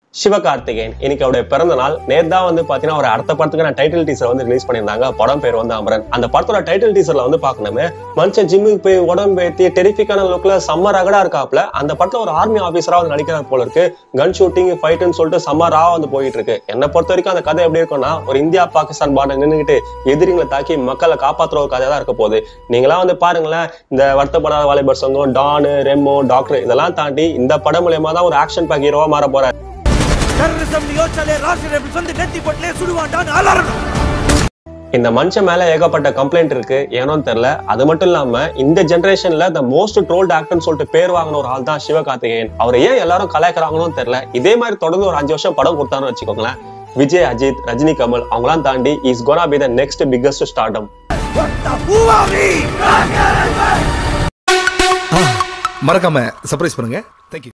சிவகார்த்திகேயன் இன்னைக்கு அவருடைய பிறந்த நாள் நேத்து தான் வந்து பாத்தீங்கன்னா ஒரு அடுத்த படத்துக்கான டைட்டில் டீசர் வந்து ரிலீஸ் பண்ணியிருந்தாங்க படம் பேர் வந்து அமரன் அந்த படத்தோட டைட்டில் டீசர்ல வந்து பாக்கணுமே மனுஷன் ஜிம்முக்கு போய் உடம்பு ஏத்தி டெரிஃபிக்கான லுக்ல செம்ம ரகடா இருக்காப்ல அந்த படத்துல ஒரு ஆர்மி ஆபீசரா வந்து நடிக்கிறார் போல இருக்கு கன் ஷூட்டிங் ஃபைட்னு சொல்லிட்டு செம்ம ரா வந்து போயிட்டு இருக்கு என்னை பொறுத்த வரைக்கும் அந்த கதை எப்படி இருக்கும்னா ஒரு இந்தியா பாகிஸ்தான் பார்டர் நின்னுகிட்டு எதிரிங்களை தாக்கி மக்களை காப்பாத்துற ஒரு கதையா தான் இருக்க போகுது நீங்களாம் வந்து பாருங்களேன் இந்த வருத்தப்படாத வாலிபர் சங்கம் டானு ரெமோ டாக்டர் இதெல்லாம் தாண்டி இந்த படம் மூலியமா தான் ஒரு ஆக்ஷன் பேக் ஹீரோவா மாற போறாரு ಟೆರರಿಸಂ ಯೋಚನೆ ರಾಷ್ಟ್ರ ಬಂದು ನೆತ್ತಿ ಪಟ್ಲೆ ಸುಡುವಾಂಟಾನ್ ಅಲರணும் இந்த மனுஷன் மேல ஏகப்பட்ட கம்ப்ளைண்ட் இருக்கு ஏனோன்னு தெரியல அது மட்டும் இல்லாம இந்த ஜெனரேஷன்ல த மோஸ்ட் ட்ரோல்ட் ஆக்டர்னு சொல்லிட்டு பேர் வாங்கின ஒரு ஆள் தான் சிவகார்த்திகேயன் அவரை ஏன் எல்லாரும் கலாய்க்கிறாங்கன்னு தெரியல இதே மாதிரி தொடர்ந்து ஒரு அஞ்சு வருஷம் படம் கொடுத்தாருன்னு வச்சுக்கோங்களேன் விஜய் அஜித் ரஜினி கமல் அவங்களாம் தாண்டி is gonna be the next biggest stardom ಒಟ್ಟ ಹೂವಾಗ್ಲಿ மறக்காம சர்ப்ரைஸ் பண்ணுங்க தேங்க்யூ